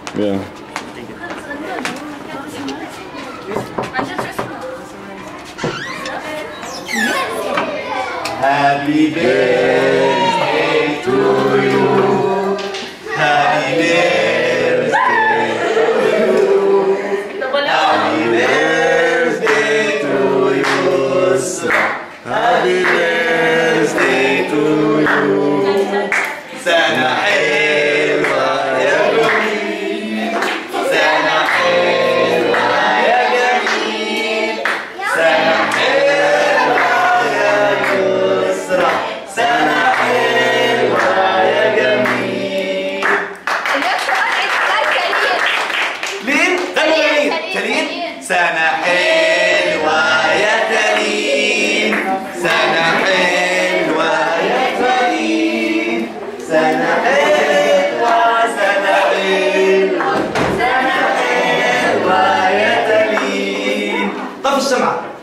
Yeah. Happy birthday to you. Happy birthday to you. Happy birthday to you. sir. Happy birthday to you. سنة حلوة يا جميل سنة حلوة يا جميل سنة حلوة يا يسرى سنة حلوة يا جميل لين تلين تلين سنة حلوة يا تلين سنة حلوة يا تلين سنة حلوة سنة حلوة سنة حلوة يا تلين طفي الشمعة